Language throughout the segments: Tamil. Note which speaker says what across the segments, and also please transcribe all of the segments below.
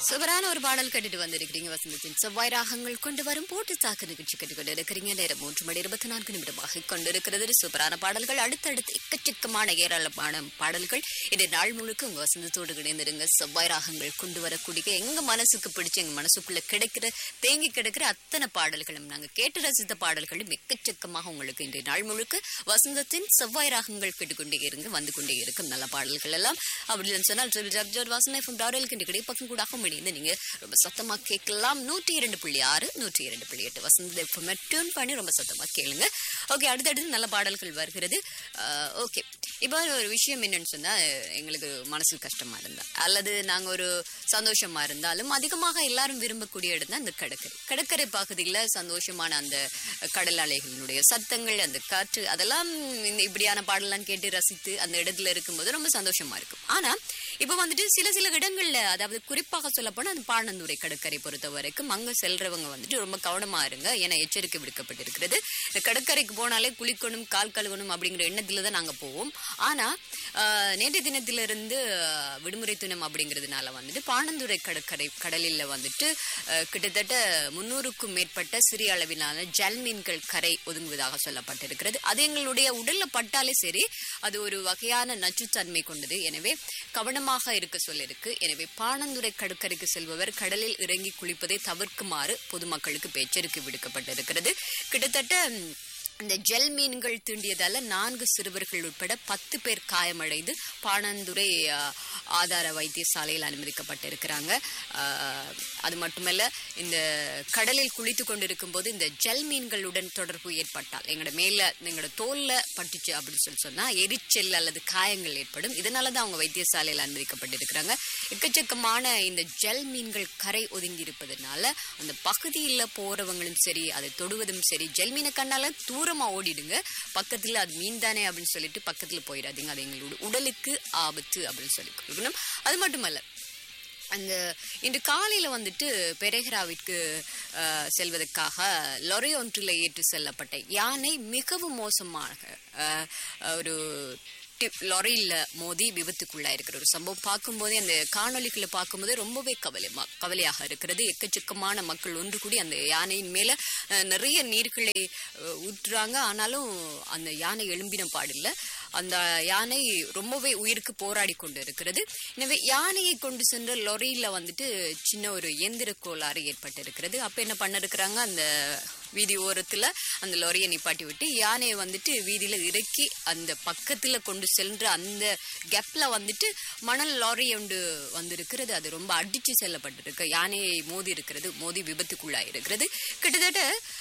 Speaker 1: சுவரான ஒரு பாடல் கேட்டுட்டு வந்திருக்கிறீங்க வசந்தத்தின் செவ்வாய் ராகங்கள் கொண்டு வரும் போட்டு தாக்கு நிகழ்ச்சி கேட்டுக்கொண்டு இருக்கிறீங்க நேரம் மூன்று மணி இருபத்தி நான்கு நிமிடமாக கொண்டிருக்கிறது சூப்பரான பாடல்கள் அடுத்தடுத்து எக்கச்சக்கமான ஏராளமான பாடல்கள் இந்த நாள் முழுக்க உங்க வசந்தத்தோடு இணைந்திருங்க செவ்வாய் ராகங்கள் கொண்டு வரக்கூடிய எங்க மனசுக்கு பிடிச்ச எங்க மனசுக்குள்ள கிடைக்கிற தேங்கி கிடக்கிற அத்தனை பாடல்களும் நாங்க கேட்டு ரசித்த பாடல்களும் எக்கச்சக்கமாக உங்களுக்கு இன்றைய நாள் முழுக்க வசந்தத்தின் செவ்வாய் ராகங்கள் கேட்டுக்கொண்டே இருங்க வந்து கொண்டே இருக்கும் நல்ல பாடல்கள் எல்லாம் அப்படி இல்லைன்னு சொன்னால் ஜப்ஜர் வாசனை எஃப்எம் டாடல் கிண்டி கிடை பக்கம் கூட இணைந்து நீங்க ரொம்ப சத்தமா கேட்கலாம் நூற்றி இரண்டு புள்ளி ஆறு நூற்றி இரண்டு புள்ளி எட்டு வசந்த எஃப்எம் டியூன் பண்ணி ரொம்ப சத்தமா கேளுங்க ஓகே அடுத்தடுத்து நல்ல பாடல்கள் வருகிறது ஓகே இப்போ ஒரு விஷயம் என்னன்னு சொன்னா எங்களுக்கு மனசு கஷ்டமா இருந்தா அல்லது நாங்க ஒரு சந்தோஷமா இருந்தாலும் அதிகமாக எல்லாரும் விரும்பக்கூடிய இடம் தான் இந்த கடற்கரை கடற்கரை பகுதியில் சந்தோஷமான அந்த கடல் அலைகளினுடைய சத்தங்கள் அந்த காற்று அதெல்லாம் இந்த இப்படியான பாடலாம் கேட்டு ரசித்து அந்த இடத்துல இருக்கும்போது ரொம்ப சந்தோஷமா இருக்கும் ஆனா இப்போ வந்துட்டு சில சில இடங்கள்ல அதாவது குறிப்பாக சொல்ல போனா அந்த பாணந்துறை கடற்கரை பொறுத்த வரைக்கும் அங்க செல்றவங்க வந்துட்டு ரொம்ப கவனமா இருங்க என எச்சரிக்கை விடுக்கப்பட்டிருக்கிறது இந்த கடற்கரைக்கு போனாலே குளிக்கணும் கால் கழுவணும் அப்படிங்கிற எண்ணத்துல தான் நாங்க போவோம் ஆனா ஆஹ், நேற்றைய தினத்திலிருந்து ஆஹ், விடுமுறை தினம் அப்படிங்கிறதுனால வந்துட்டு பாணந்துறை கடற்கரை கடலில் வந்துட்டு ஆஹ், கிட்டத்தட்ட முன்னூறுக்கும் மேற்பட்ட சிறிய அளவிலான ஜல் மீன்கள் கரை ஒதுங்குவதாக சொல்லப்பட்டிருக்கிறது அது எங்களுடைய உடல்ல பட்டாலே சரி அது ஒரு வகையான நச்சுத்தன்மை கொண்டது எனவே கவனமாக இருக்க சொல்லிருக்கு எனவே பாணந்துறை கடற்கரைக்கு செல்பவர் கடலில் இறங்கி குளிப்பதை தவிர்க்குமாறு பொதுமக்களுக்கு எச்சரிக்கை விடுக்கப்பட்டிருக்கிறது கிட்டத்தட்ட ம், இந்த ஜெல் மீன்கள் தீண்டியதால நான்கு சிறுவர்கள் உட்பட பத்து பேர் காயமடைந்து பாணந்துறை ஆ, ஆதார வைத்தியசாலையில் அனுமதிக்கப்பட்டிருக்கிறாங்க ஆ, அது மட்டுமல்ல இந்த கடலில் குளித்து கொண்டிருக்கும் போது இந்த ஜெல் மீன்களுடன் தொடர்பு ஏற்பட்டால் எங்களோட மேல எங்களோட தோல்ல பட்டுச்சு அப்படின்னு சொல்லி சொன்னா எரிச்சல் அல்லது காயங்கள் ஏற்படும் இதனால தான் அவங்க வைத்தியசாலையில் அனுமதிக்கப்பட்டிருக்கிறாங்க எக்கச்சக்கமான இந்த ஜெல் மீன்கள் கரை ஒதுங்கி இருப்பதனால அந்த பகுதியில் போறவங்களும் சரி அதை தொடுவதும் சரி ஜெல் மீனை கண்டால தூரமா ஓடிடுங்க பக்கத்துல அது மீன் தானே அப்படின்னு சொல்லிட்டு பக்கத்துல போயிடாதீங்க அது எங்களோட உடலுக்கு ஆபத்து அப்படின்னு சொல்லி கொடுக்கணும் அது மட்டுமல்ல அந்த இன்று காலையில வந்துட்டு பெரேகராவிற்கு அஹ், செல்வதற்காக லொரி ஒன்றில் ஏற்றி செல்லப்பட்ட யானை மிகவும் மோசமாக அஹ், ஒரு டிப் லாரியில் மோதி விபத்துக்குள்ளாயிருக்கிற ஒரு சம்பவம் பார்க்கும்போதே அந்த காணொளிகளை பார்க்கும்போது ரொம்பவே கவலைமா கவலையாக இருக்கிறது எக்கச்சக்கமான மக்கள் ஒன்று கூடி அந்த யானையின் மேல அஹ், நிறைய நீர்களை அஹ், ஊற்றுறாங்க ஆனாலும் அந்த யானை எழும்பின பாடில்லை அந்த யானை ரொம்பவே உயிருக்கு போராடி கொண்டு இருக்கிறது எனவே யானையை கொண்டு சென்ற லொரியில வந்துட்டு சின்ன ஒரு இயந்திர கோளாறு ஏற்பட்டிருக்கிறது அப்ப என்ன பண்ணிருக்கிறாங்க அந்த வீதி ஓரத்துல அந்த லொரியை நிப்பாட்டி விட்டு யானையை வந்துட்டு வீதியில இறக்கி அந்த பக்கத்துல கொண்டு சென்ற அந்த கேப்ல வந்துட்டு மணல் லாரி ஒன்று வந்திருக்கிறது அது ரொம்ப அடிச்சு செல்லப்பட்டிருக்கு யானையை மோதி இருக்கிறது மோதி விபத்துக்குள்ளாய் இருக்கிறது கிட்டத்தட்ட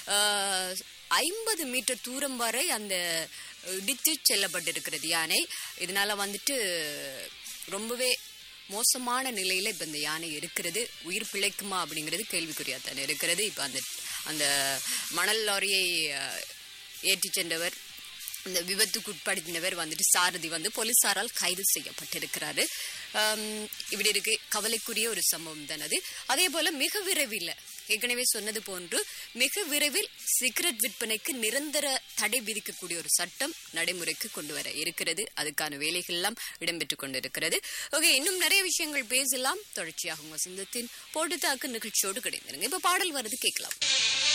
Speaker 1: ஆஹ், ஐம்பது மீட்டர் தூரம் வரை அந்த இடித்து செல்லப்பட்டிருக்கிறது யானை இதனால வந்துட்டு ரொம்பவே மோசமான நிலையில இப்ப இந்த யானை இருக்கிறது உயிர் பிழைக்குமா அப்படிங்கிறது கேள்விக்குறியா தானே இருக்கிறது இப்ப அந்த அந்த மணல் லாரியை அஹ், ஏற்றிச் சென்றவர் இந்த விபத்துக்கு உட்படுத்தினவர் வந்துட்டு சாரதி வந்து போலீசாரால் கைது செய்யப்பட்டிருக்கிறாரு ஆம், இப்படி இருக்கு கவலைக்குரிய ஒரு சம்பவம் தான் அது அதே போல மிக விரைவில் ஏற்கனவே சொன்னது போன்று மிக விரைவில் சிகரெட் விற்பனைக்கு நிரந்தர தடை விதிக்கக்கூடிய ஒரு சட்டம் நடைமுறைக்கு கொண்டு வர இருக்கிறது அதுக்கான வேலைகள் எல்லாம் இடம்பெற்றுக் கொண்டிருக்கிறது ஓகே இன்னும் நிறைய விஷயங்கள் பேசலாம் தொடர்ச்சியாக உங்க சிந்தத்தின் போட்டு தாக்கு நிகழ்ச்சியோடு கிடைந்திருங்க இப்ப பாடல் வருது கேட்கலாம்